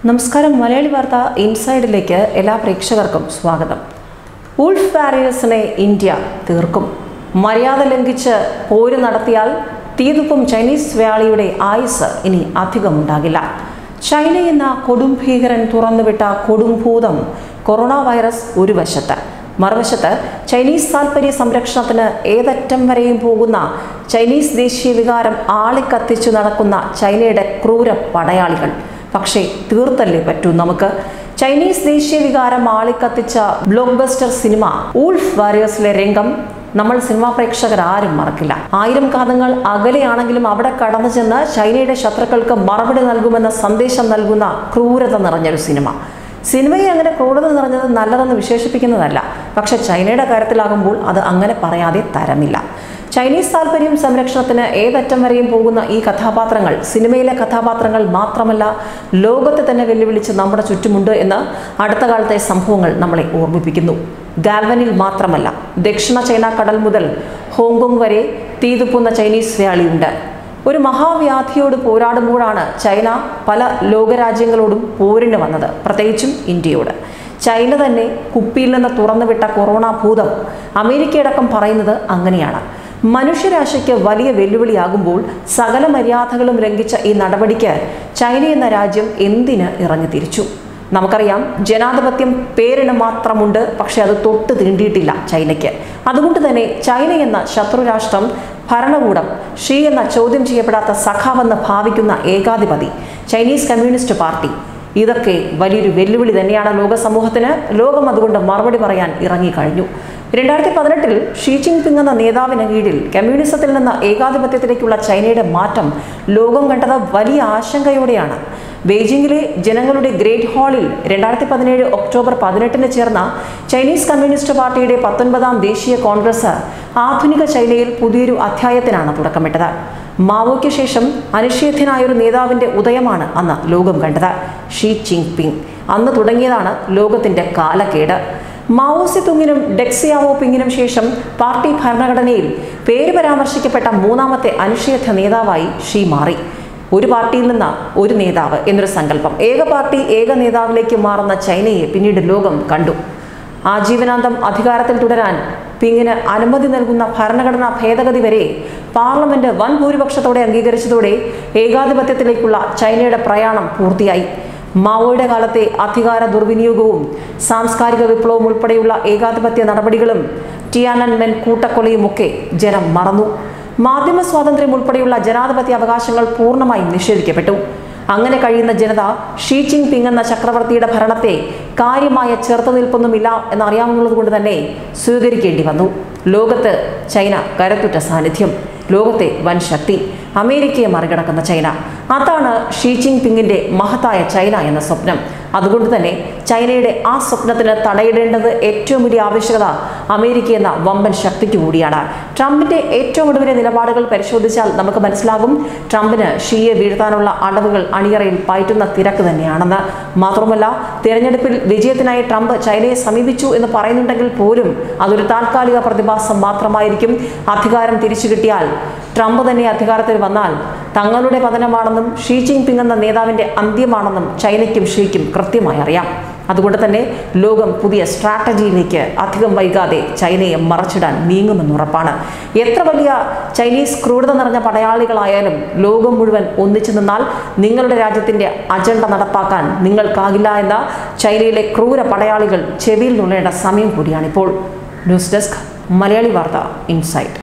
നമസ്കാരം മലയാളി വാർത്ത ഇൻസൈഡിലേക്ക് എല്ലാ പ്രേക്ഷകർക്കും സ്വാഗതം ഉൾഫ് വാരിയേഴ്സിനെ ഇന്ത്യ തീർക്കും മര്യാദ ലംഘിച്ച് പോര് നടത്തിയാൽ തീതുപ്പും ചൈനീസ് വ്യാളിയുടെ ആയുസ് ഇനി അധികമുണ്ടാകില്ല ചൈന എന്ന കൊടും ഭീകരൻ തുറന്നുവിട്ട കൊടുംഭൂതം കൊറോണ വൈറസ് ഒരു വശത്ത് മറുവശത്ത് ചൈനീസ് താൽപ്പര്യ സംരക്ഷണത്തിന് ഏതറ്റം വരെയും പോകുന്ന ചൈനീസ് ദേശീയ വികാരം ആളിക്കത്തിച്ചു നടക്കുന്ന ചൈനയുടെ ക്രൂര പടയാളികൾ പക്ഷേ തീർത്തല്ലേ പറ്റൂ നമുക്ക് ചൈനീസ് ദേശീയ വികാരം ആളിക്കത്തിച്ച ബ്ലോക്ക് ബസ്റ്റർ സിനിമ ഊൾഫ് വാരിയേഴ്സിലെ രംഗം നമ്മൾ സിനിമാ പ്രേക്ഷകർ ആരും മറക്കില്ല ആയിരം കാതങ്ങൾ അകലെയാണെങ്കിലും അവിടെ കടന്നു ചെന്ന് ചൈനയുടെ ശത്രുക്കൾക്ക് മറുപടി നൽകുമെന്ന സന്ദേശം നൽകുന്ന ക്രൂരത നിറഞ്ഞൊരു സിനിമ സിനിമയെ അങ്ങനെ ക്രൂരത നിറഞ്ഞത് നല്ലതെന്ന് വിശേഷിപ്പിക്കുന്നതല്ല പക്ഷെ ചൈനയുടെ കാര്യത്തിലാകുമ്പോൾ അത് അങ്ങനെ പറയാതെ തരമില്ല ചൈനീസ് താല്പര്യം സംരക്ഷണത്തിന് ഏതറ്റം വരെയും പോകുന്ന ഈ കഥാപാത്രങ്ങൾ സിനിമയിലെ കഥാപാത്രങ്ങൾ മാത്രമല്ല ലോകത്തെ തന്നെ വെല്ലുവിളിച്ച് നമ്മുടെ ചുറ്റുമുണ്ട് എന്ന് അടുത്ത കാലത്തെ സംഭവങ്ങൾ നമ്മളെ ഓർമ്മിപ്പിക്കുന്നു ഗാൽവനിൽ മാത്രമല്ല ദക്ഷിണ ചൈന കടൽ മുതൽ ഹോങ്കോങ് വരെ തീതുപ്പുന്ന ചൈനീസ് വ്യാളിയുണ്ട് ഒരു മഹാവ്യാധിയോട് പോരാടുമ്പോഴാണ് ചൈന പല ലോകരാജ്യങ്ങളോടും പോരിന് വന്നത് പ്രത്യേകിച്ചും ഇന്ത്യയോട് ചൈന തന്നെ കുപ്പിയിൽ നിന്ന് തുറന്നുവിട്ട കൊറോണ ഭൂതം അമേരിക്കയടക്കം പറയുന്നത് അങ്ങനെയാണ് മനുഷ്യരാശിക്ക് വലിയ വെല്ലുവിളിയാകുമ്പോൾ സകല മര്യാദകളും ലംഘിച്ച ഈ നടപടിക്ക് ചൈന എന്ന രാജ്യം എന്തിന് ഇറങ്ങി തിരിച്ചു നമുക്കറിയാം ജനാധിപത്യം പേരിന് മാത്രമുണ്ട് പക്ഷെ അത് തൊട്ട് തീണ്ടിയിട്ടില്ല ചൈനയ്ക്ക് അതുകൊണ്ട് തന്നെ ചൈന എന്ന ശത്രുരാഷ്ട്രം ഭരണകൂടം ഷീ എന്ന ചോദ്യം ചെയ്യപ്പെടാത്ത സഖാവെന്ന് ഭാവിക്കുന്ന ഏകാധിപതി ചൈനീസ് കമ്മ്യൂണിസ്റ്റ് പാർട്ടി ഇതൊക്കെ വലിയൊരു വെല്ലുവിളി തന്നെയാണ് ലോക സമൂഹത്തിന് ലോകം അതുകൊണ്ട് മറുപടി പറയാൻ ഇറങ്ങിക്കഴിഞ്ഞു രണ്ടായിരത്തി പതിനെട്ടിൽ ഷീ ജിങ് പിങ് എന്ന നേതാവിന് കീഴിൽ കമ്മ്യൂണിസത്തിൽ നിന്ന് ഏകാധിപത്യത്തിലേക്കുള്ള ചൈനയുടെ മാറ്റം ലോകം കണ്ടത് വലിയ ആശങ്കയോടെയാണ് ബെയ്ജിംഗിലെ ജനങ്ങളുടെ ഗ്രേറ്റ് ഹാളിൽ രണ്ടായിരത്തി പതിനേഴ് ഒക്ടോബർ പതിനെട്ടിന് ചേർന്ന ചൈനീസ് കമ്മ്യൂണിസ്റ്റ് പാർട്ടിയുടെ പത്തൊൻപതാം ദേശീയ കോൺഗ്രസ് ആധുനിക ചൈനയിൽ പുതിയൊരു അധ്യായത്തിനാണ് തുടക്കമിട്ടത് മാവോയ്ക്ക് ശേഷം അനിഷേധ്യനായൊരു നേതാവിന്റെ ഉദയമാണ് അന്ന് ലോകം കണ്ടത് ഷീ ജിങ് പിങ് അന്ന് തുടങ്ങിയതാണ് ലോകത്തിന്റെ കാലക്കേട് മാവോസി തുങ്ങിനും ഡെക്സിയാവോ പിങ്ങിനും ശേഷം പാർട്ടി ഭരണഘടനയിൽ പേര് പരാമർശിക്കപ്പെട്ട മൂന്നാമത്തെ അനിഷേധ്യ നേതാവായി ഷീ മാറി ഒരു പാർട്ടിയിൽ നിന്ന് ഒരു നേതാവ് എന്നൊരു സങ്കല്പം ഏക പാർട്ടി ഏക നേതാവിലേക്ക് മാറുന്ന ചൈനയെ പിന്നീട് ലോകം കണ്ടു ആജീവനാന്തം അധികാരത്തിൽ തുടരാൻ പിങ്ങിന് അനുമതി നൽകുന്ന ഭരണഘടനാ ഭേദഗതി വരെ പാർലമെന്റ് വൻ ഭൂരിപക്ഷത്തോടെ അംഗീകരിച്ചതോടെ ഏകാധിപത്യത്തിലേക്കുള്ള ചൈനയുടെ പ്രയാണം പൂർത്തിയായി മാവോയുടെ കാലത്തെ അധികാര ദുർവിനിയോഗവും സാംസ്കാരിക വിപ്ലവം ഉൾപ്പെടെയുള്ള ഏകാധിപത്യ നടപടികളും ടിയാനൻമെൻ കൂട്ടക്കൊലയുമൊക്കെ ജനം മറന്നു മാധ്യമ സ്വാതന്ത്ര്യം ഉൾപ്പെടെയുള്ള ജനാധിപത്യ അവകാശങ്ങൾ പൂർണ്ണമായും നിഷേധിക്കപ്പെട്ടു അങ്ങനെ കഴിയുന്ന ജനത ഷീ ജിങ് പിങ് എന്ന ചക്രവർത്തിയുടെ ഭരണത്തെ കാര്യമായ ചെറുത്തുനിൽപ്പൊന്നുമില്ല എന്നറിയാവുന്നത് കൊണ്ട് തന്നെ സ്വീകരിക്കേണ്ടി വന്നു ലോകത്ത് ചൈന കരുത്തുറ്റ സാന്നിധ്യം ലോകത്തെ വൻ ശക്തി അമേരിക്കയെ മറികടക്കുന്ന ചൈന അതാണ് ഷീ ജിങ് പിങ്ങിന്റെ മഹത്തായ ചൈന എന്ന സ്വപ്നം അതുകൊണ്ട് തന്നെ ചൈനയുടെ ആ സ്വപ്നത്തിന് തടയിടേണ്ടത് ഏറ്റവും വലിയ ആവശ്യകത അമേരിക്ക എന്ന വമ്പൻ ശക്തിക്ക് കൂടിയാണ് ട്രംപിന്റെ ഏറ്റവും ഒടുവിലെ നിലപാടുകൾ പരിശോധിച്ചാൽ നമുക്ക് മനസ്സിലാകും ട്രംപിന് ഷീയെ വീഴ്ത്താനുള്ള അടവുകൾ അണിയറയിൽ പയറ്റുന്ന തിരക്ക് തന്നെയാണെന്ന് മാത്രമല്ല തിരഞ്ഞെടുപ്പിൽ വിജയത്തിനായി ട്രംപ് ചൈനയെ സമീപിച്ചു എന്ന് പറയുന്നുണ്ടെങ്കിൽ പോലും അതൊരു താൽക്കാലിക പ്രതിഭാസം മാത്രമായിരിക്കും അധികാരം തിരിച്ചു കിട്ടിയാൽ ട്രംപ് തന്നെ അധികാരത്തിൽ വന്നാൽ തങ്ങളുടെ പതനമാണെന്നും ഷീ ജിങ് പിങ് എന്ന നേതാവിന്റെ അന്ത്യമാണെന്നും ചൈനയ്ക്കും ഷീക്കും കൃത്യമായി അറിയാം അതുകൊണ്ട് തന്നെ ലോകം പുതിയ സ്ട്രാറ്റജിയിലേക്ക് അധികം വൈകാതെ ചൈനയെ മറച്ചിടാൻ നീങ്ങുമെന്നുറപ്പാണ് എത്ര വലിയ ചൈനീസ് ക്രൂരത നിറഞ്ഞ പടയാളികളായാലും ലോകം മുഴുവൻ ഒന്നിച്ചു നിന്നാൽ നിങ്ങളുടെ രാജ്യത്തിന്റെ അജണ്ട നടപ്പാക്കാൻ നിങ്ങൾക്കാകില്ല എന്ന ചൈനയിലെ ക്രൂര പടയാളികൾ ചെവിയിൽ നുള്ളേണ്ട സമയം കൂടിയാണിപ്പോൾ ന്യൂസ് ഡെസ്ക് മലയാളി വാർത്ത ഇൻസൈറ്റ്